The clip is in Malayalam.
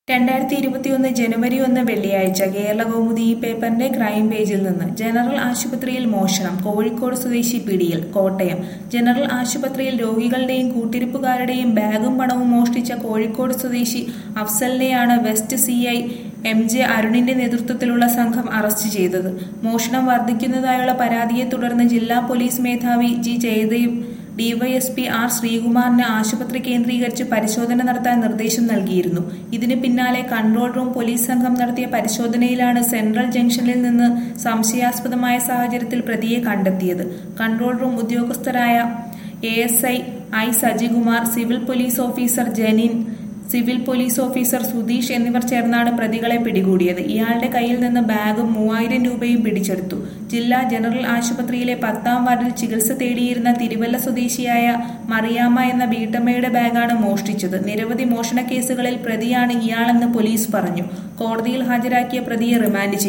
രണ്ടായിരത്തി ഇരുപത്തിയൊന്ന് ജനുവരി ഒന്ന് വെള്ളിയാഴ്ച കേരളകൗമുദി ഈ പേപ്പറിന്റെ ക്രൈം പേജിൽ നിന്ന് ജനറൽ ആശുപത്രിയിൽ മോഷണം കോഴിക്കോട് സ്വദേശി പിടിയിൽ കോട്ടയം ജനറൽ ആശുപത്രിയിൽ രോഗികളുടെയും കൂട്ടിരിപ്പുകാരുടെയും ബാഗും പണവും മോഷ്ടിച്ച കോഴിക്കോട് സ്വദേശി അഫ്സലിനെയാണ് west C I M J അരുണിന്റെ നേതൃത്വത്തിലുള്ള സംഘം അറസ്റ്റ് ചെയ്തത് മോഷണം വർദ്ധിക്കുന്നതായുള്ള പരാതിയെ തുടർന്ന് ജില്ലാ പോലീസ് മേധാവി ജി ജയദേവ് ഡിവൈഎസ്പി ആർ ശ്രീകുമാറിന് ആശുപത്രി കേന്ദ്രീകരിച്ച് പരിശോധന നടത്താൻ നിർദ്ദേശം നൽകിയിരുന്നു ഇതിന് പിന്നാലെ കൺട്രോൾ റൂം പോലീസ് സംഘം നടത്തിയ പരിശോധനയിലാണ് സെൻട്രൽ ജംഗ്ഷനിൽ നിന്ന് സംശയാസ്പദമായ സാഹചര്യത്തിൽ പ്രതിയെ കണ്ടെത്തിയത് കൺട്രോൾ റൂം ഉദ്യോഗസ്ഥരായ A S I I Sajikumar civil police officer Janin civil police officer Sudheesh എന്നിവർ ചേർന്നാണ് പ്രതികളെ പിടികൂടിയത് ഇയാളുടെ കയ്യിൽ നിന്ന് ബാഗും മൂവായിരം രൂപയും പിടിച്ചെടുത്തു ജില്ലാ ജനറൽ ആശുപത്രിയിലെ പത്താം വാർഡിൽ ചികിത്സ തേടിയിരുന്ന തിരുവല്ല സ്വദേശിയായ മറിയാമ്മ എന്ന വീട്ടമ്മയുടെ ബാഗാണ് മോഷ്ടിച്ചത് നിരവധി മോഷണ കേസുകളിൽ പ്രതിയാണ് ഇയാളെന്ന് പോലീസ് പറഞ്ഞു കോടതിയിൽ ഹാജരാക്കിയ പ്രതിയെ റിമാൻഡ് ചെയ്തു